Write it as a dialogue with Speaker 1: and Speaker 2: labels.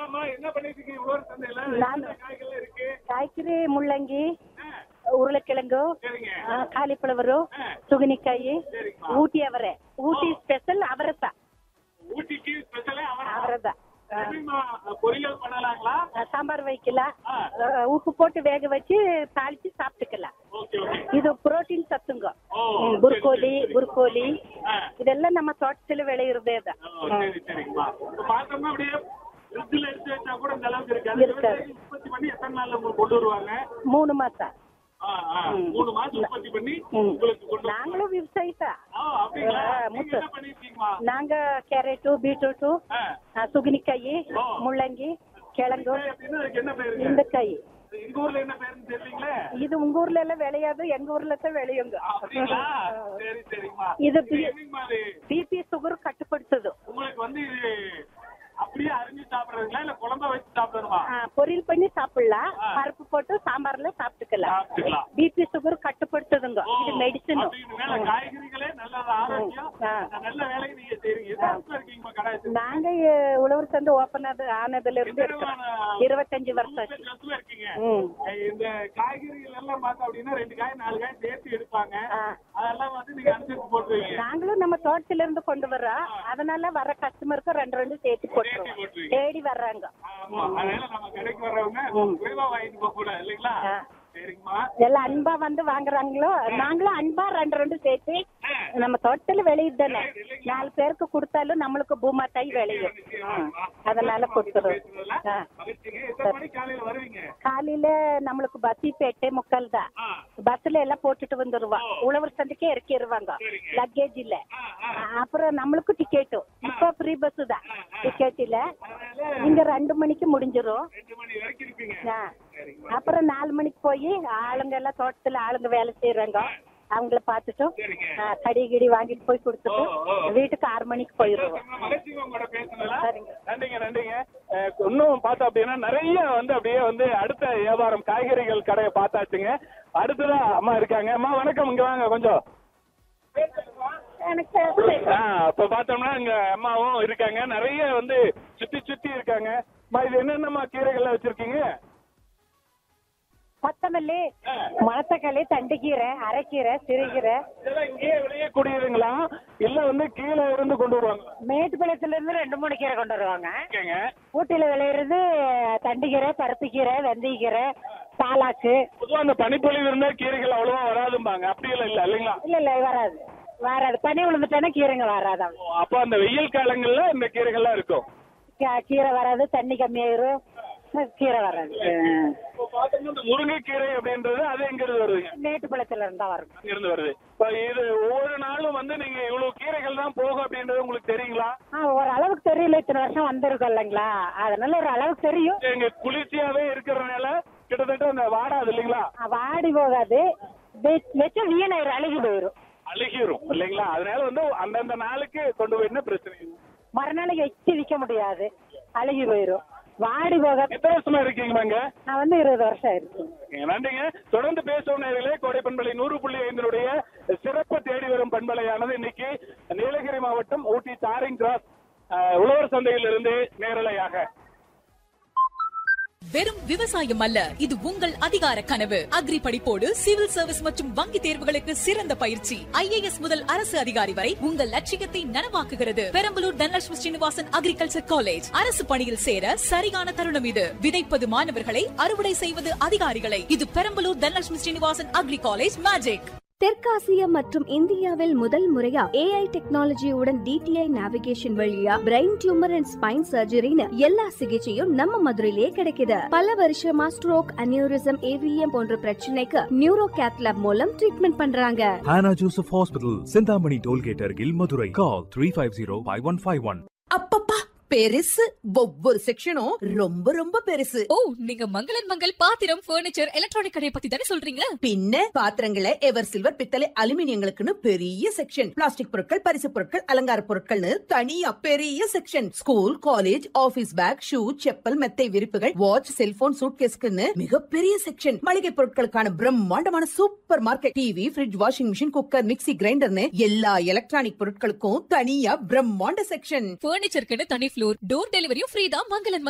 Speaker 1: சொல்லுங்கம்மா என்ன பண்ணிட்டு இருக்கீங்க உழவர் சந்தையில
Speaker 2: நான்-
Speaker 1: என்னென்ன காய்கள் இருக்கு
Speaker 2: ಕಾಯ್ಕಿರಿ ಮುಳ್ಳಂಗಿ
Speaker 1: ஆ,
Speaker 2: ಉರುಳೆಕಿಳಂಗು
Speaker 1: சரிங்க
Speaker 2: ಆ, ಕಾಲಿಫ್ಲವರು
Speaker 1: ஆ,
Speaker 2: ಸುಗನಿಕಾಯಿ
Speaker 1: சரிங்கம்மா
Speaker 2: ಊಟಿ ಅವರೆ ಊಟಿ ಸ್ಪೆಷಲ್ ಅವರಸ
Speaker 1: ஊட்டிக்கு ஸ்பெஷலே அவரை
Speaker 2: அவரத
Speaker 1: எப்படிம்மா பொரியல் பண்ணலாங்களா
Speaker 2: சாம்பார் வைக்கல
Speaker 1: ஆ.
Speaker 2: அஹ், உப்பு போட்டு வேக வச்சு தாளிச்சு சாப்பிட்டுக்கலாம்
Speaker 1: ஓகே ஓகே
Speaker 2: இது புரோட்டீன் சத்துங்க
Speaker 1: ஓ,
Speaker 2: ம்,
Speaker 1: சரி,
Speaker 2: புர்கோலி
Speaker 1: சரி, சரி.
Speaker 2: புர்கோலி
Speaker 1: ஆ.
Speaker 2: இதெல்லாம் நம்ம தோட்டத்துல விளையிறதே தான்
Speaker 1: ஓ, சரி சரிங்கம்மா இப்ப பார்த்தோம்னா அப்படியே ஃப்ரிட்ஜில் எடுத்து வச்சா கூட இந்த அளவுக்கு இருக்காது
Speaker 2: இருக்காது.
Speaker 1: விவசாயி உற்பத்தி பண்ணி எத்தனை நாள்ல உங்களுக்கு கொண்டு வருவாங்க
Speaker 2: மூணு மாசம்
Speaker 1: ஆ, ஆ, மூணு மாசம் உற்பத்தி பண்ணி
Speaker 2: ம்.
Speaker 1: உங்களுக்கு கொண்டு வருவாங்க.
Speaker 2: நாங்களும் விவசாயி தான்
Speaker 1: ஆ, அப்படிங்களா
Speaker 2: ஆ,
Speaker 1: நீங்க
Speaker 2: முத்து.
Speaker 1: என்ன பண்ணிருக்கீங்கம்மா
Speaker 2: நாங்க கேரட்டு பீட்ரூட்டு
Speaker 1: ஆ,
Speaker 2: சுகினிக்காಯಿ
Speaker 1: ஓ.
Speaker 2: முள்ளங்கி கிழங்கு
Speaker 1: அப்படின்னா அதுக்கு என்ன பேருங்க
Speaker 2: இந்த காய்
Speaker 1: எங்க ஊர்ல என்ன பேருன்னு தெரியலீங்களே
Speaker 2: இது உங்க ஊர்ல எல்லாம் விளையாது எங்க ஊர்ல தான் விளையுங்க
Speaker 1: அப்படிங்களா சரி சரிங்கம்மா
Speaker 2: இது
Speaker 1: இது என்னங்கம்மா அது
Speaker 2: பிபி சுகர் கட்டுப்படுத்துது
Speaker 1: உங்களுக்கு வந்து இது அப்படியே அரிஞ்சு சாப்பிடுறதுங்களா இல்ல குழம்பா வச்சு சாப்பிடணுமா
Speaker 2: ஆ, பொரியல் பண்ணி சாப்பிடலாம்
Speaker 1: ஆ.
Speaker 2: பருப்பு போட்டு சாம்பார்ல சாப்பிட்டுக்கலாம்
Speaker 1: சாப்பிட்டுக்கலாம்
Speaker 2: பிபி சுகர் கட்டுப்படுத்துதுங்க
Speaker 1: ஓ,
Speaker 2: இது மெடிசன்
Speaker 1: அப்படின்னு மேல காய்கறிகளே நல்ல ஆரோக்கியம்
Speaker 2: ஆ.
Speaker 1: நல்ல வேலையை நீங்க செய்றீங்க எந்த இடத்துல இருக்கீங்கம்மா கடை
Speaker 2: நாங்க அஹ், உழவர் சந்தை ஓபன் ஆனதுல இருந்து
Speaker 1: எத்தனை
Speaker 2: இருக்கிறோம்
Speaker 1: விதமான
Speaker 2: இருபத்தஞ்சு வருஷம் ஆச்சு
Speaker 1: இடத்துல இருக்கீங்க
Speaker 2: ம்
Speaker 1: இந்த காய்கறிகள் எல்லாம் பார்த்தோம் அப்படின்னா ரெண்டு காய் நாலு காய் சேர்த்து எடுப்பாங்க
Speaker 2: ஆ.
Speaker 1: அதெல்லாம் வந்து நீங்க அனுசரிச்சு போட்டுருவீங்க
Speaker 2: நாங்களும் நம்ம தோட்டத்துல இருந்து கொண்டு வர்றோம் அதனால வர கஸ்டமருக்கு ரெண்டு ரெண்டு சேர்த்து
Speaker 1: சேர்த்து
Speaker 2: போட்டுருவோம்
Speaker 1: போட்டுருவீங்க
Speaker 2: தேடி வர்றாங்க
Speaker 1: ஆமா அதனால நம்ம கடைக்கு வர்றவங்க குறைவா வாங்கிட்டு போக கூடாது இல்லைங்களா
Speaker 2: ஆ.
Speaker 1: சரிங்கம்மா
Speaker 2: எல்லாம் அன்பா வந்து வாங்குறாங்களோ நாங்களும் அன்பா ரெண்டு ரெண்டு சேர்த்து நம்ம தோட்டத்துல விளையுது தானே நாலு பேருக்கு கொடுத்தாலும் நம்மளுக்கு பூமா தை விளையும் ஆ. அதனால கொடுத்துருவோம் ஆ.
Speaker 1: மகிழ்ச்சிங்க எத்தனை மணிக்கு காலையில வருவீங்க
Speaker 2: காலையில நம்மளுக்கு பஸ்ஸி எட்டே முக்கால் தான்
Speaker 1: ஆ
Speaker 2: பஸ்ல எல்லாம் போட்டுட்டு வந்துருவா உழவர் சந்தைக்கே இறக்கிடுவாங்க
Speaker 1: சரிங்க.
Speaker 2: லக்கேஜ் இல்ல
Speaker 1: ஆ, ஆ.
Speaker 2: அப்புறம் நம்மளுக்கு டிக்கெட்டும் இப்ப ஃப்ரீ பஸ் தான் டிக்கெட் இல்ல
Speaker 1: அதனால
Speaker 2: இங்க ரெண்டு மணிக்கு முடிஞ்சிரும்
Speaker 1: ரெண்டு மணி வரைக்கும் இருப்பீங்க
Speaker 2: ஆ.
Speaker 1: சரிங்கம்மா
Speaker 2: அப்புறம் நாலு மணிக்கு போய் ஆளுங்க எல்லாம் தோட்டத்துல ஆளுங்க வேலை செய்யறாங்க அவங்கள பார்த்துட்டும்
Speaker 1: சரிங்க
Speaker 2: ஆ, கடி கிடி வாங்கிட்டு போய் கொடுத்துட்டு
Speaker 1: ஓ, ஓ.
Speaker 2: வீட்டுக்கு ஆறு மணிக்கு போயிடுவோம்
Speaker 1: மகிழ்ச்சிங்க உங்களோட பேசுனதுல
Speaker 2: சரிங்க.
Speaker 1: நன்றிங்க நன்றிங்க அஹ் இன்னும் பார்த்தோம் அப்படின்னா நிறைய வந்து அப்படியே வந்து அடுத்த வியாபாரம் காய்கறிகள் கடையை பார்த்தாச்சுங்க அடுத்ததா அம்மா இருக்காங்க அம்மா வணக்கம் இங்க வாங்க கொஞ்சம்
Speaker 2: எனக்கு
Speaker 1: ஆ, இப்ப பார்த்தோம்னா இங்க அம்மாவும் இருக்காங்க நிறைய வந்து சுத்தி சுத்தி இருக்காங்க அம்மா இது என்னென்னமா கீரைகள்லாம் வச்சிருக்கீங்க
Speaker 2: கொத்தமல்லி மணத்தக்காளி தண்டுக்கீரை அரைக்கீரை சிறுகீரை
Speaker 1: இதெல்லாம் இங்கேயே விளையக்கூடியதுங்களா இல்ல வந்து கீழே இருந்து கொண்டு வருவாங்க
Speaker 2: மேட்டுப்பாளையத்துல இருந்து ரெண்டு மூணு கீரை கொண்டு வருவாங்க
Speaker 1: ஓகேங்க
Speaker 2: ஊட்டியில விளையிறது தண்டுக்கீரை பருப்புக்கீரை வெந்தயக்கீரை பாலாக்கு
Speaker 1: பொதுவா அந்த பனிப்பொழிவு இருந்தா கீரைகள் அவ்வளவா வராதும்பாங்க அப்படி எல்லாம் இல்ல இல்லைங்களா
Speaker 2: இல்ல இல்ல வராது வராது பனி விழுந்துட்டானா கீரைங்க வராது
Speaker 1: ஓ, அப்ப அந்த வெயில் காலங்கள்ல இந்த கீரைகள்லாம் இருக்கும்
Speaker 2: கீ- கீரை வராது தண்ணி கம்மியாயிரும் கீரை வராது
Speaker 1: இப்போ பார்த்தோம்னா இந்த முருங்கைக்கீரை அப்படின்றது அது எங்க இருந்து வருதுங்க
Speaker 2: மேட்டுப்பாளையத்துல இருந்தா வரும்
Speaker 1: அங்க இருந்து வருது இப்போ இது ஒவ்வொரு நாளும் வந்து நீங்க இவ்வளவு கீரைகள் தான் போகும் அப்படின்றது உங்களுக்கு தெரியுங்களா
Speaker 2: ஆ ஒரு அளவுக்கு தெரியல இத்தனை வருஷம் வந்திருக்கோம் இல்லைங்களா அதனால ஒரு அளவுக்கு தெரியும்
Speaker 1: எங்க குளிர்ச்சியாவே இருக்கிறதுனால கிட்டத்தட்ட அந்த வாடாது இல்லைங்களா
Speaker 2: ஆ, வாடி போகாது வெ- வச்சா வீணாயிரம் அழுகி போயிடும்
Speaker 1: அழுகிரும் இல்லைங்களா அதனால வந்து அந்தந்த நாளுக்கு கொண்டு போயிருந்தா பிரச்சனை இல்லை.
Speaker 2: மறுநாளைக்கு வச்சு விற்க முடியாது அழுகி போயிடும் வாடி போகாது
Speaker 1: எத்தனை வருஷமா இருக்கீங்க இங்க
Speaker 2: நான் வந்து இருபது வருஷம் இருக்கு
Speaker 1: நன்றிங்க தொடர்ந்து பேசும் நேர்களே கோடை பண்பலை நூறு புள்ளி ஐந்தினுடைய சிறப்பு தேடி வரும் பண்பலையானது இன்னைக்கு நீலகிரி மாவட்டம் ஊட்டி தாரிங் கிராஸ் அஹ், உழவர் சந்தையிலிருந்து நேரலையாக
Speaker 3: வெறும் விவசாயம் அல்ல இது உங்கள் அதிகார கனவு அக்ரி படிப்போடு சிவில் சர்வீஸ் மற்றும் வங்கி தேர்வுகளுக்கு சிறந்த பயிற்சி ஐஏஎஸ் முதல் அரசு அதிகாரி வரை உங்கள் லட்சியத்தை நனவாக்குகிறது பெரம்பலூர் தனலட்சுமி ஸ்ரீனிவாசன் அக்ரிகல்ச்சர் காலேஜ் அரசு பணியில் சேர சரியான தருணம் இது விதைப்பது மாணவர்களை அறுவடை செய்வது அதிகாரிகளை இது Perambalur Dhanalakshmi Srinivasan agri college magic
Speaker 4: தெற்காசியா மற்றும் இந்தியாவில் முதல் முறையா ஏஐ டெக்னாலஜியுடன் டிடிஐ நேவிகேஷன் வழியா பிரெயின் டியூமர் அண்ட் ஸ்பைன் சர்ஜரின்னு எல்லா சிகிச்சையும் நம்ம மதுரையிலேயே கிடைக்குது பல வருஷமா ஸ்ட்ரோக் அனியூரிசம் ஏவிஎம் போன்ற பிரச்சனைக்கு நியூரோ கேத்லாப் மூலம் ட்ரீட்மெண்ட் பண்றாங்க
Speaker 5: Hannah Joseph Hospital, Sindhamani Tollgate Argil, Madurai. Call 350-5151.
Speaker 6: அப்பப்பா பெருசு ஒவ்வொரு செக்ஷனும் ரொம்ப ரொம்ப பெருசு
Speaker 3: ஓ நீங்க மங்களன் மங்கள் பாத்திரம் பர்னிச்சர் எலக்ட்ரானிக் கடையை பத்தி தானே சொல்றீங்க
Speaker 6: பின்ன பாத்திரங்களை எவர் சில்வர் பித்தளை அலுமினியங்களுக்குன்னு பெரிய செக்ஷன் பிளாஸ்டிக் பொருட்கள் பரிசு பொருட்கள் அலங்கார பொருட்கள்னு தனியா பெரிய section school college office bag shoe chappal மெத்தை விரிப்புகள் வாட்ச் செல்போன் சூட்கேஸ்க்குன்னு மிகப்பெரிய செக்ஷன் மளிகை பொருட்களுக்கான பிரம்மாண்டமான supermarket TV fridge washing machine cooker mixie கிரைண்டர்னு எல்லா எலக்ட்ரானிக் பொருட்களுக்கும் தனியா பிரம்மாண்ட செக்ஷன்
Speaker 3: பர்னிச்சருக்குன்னு தனி ஃப்ளோர் டோர் டெலிவரியும் ஃப்ரீ தான் மங்களன்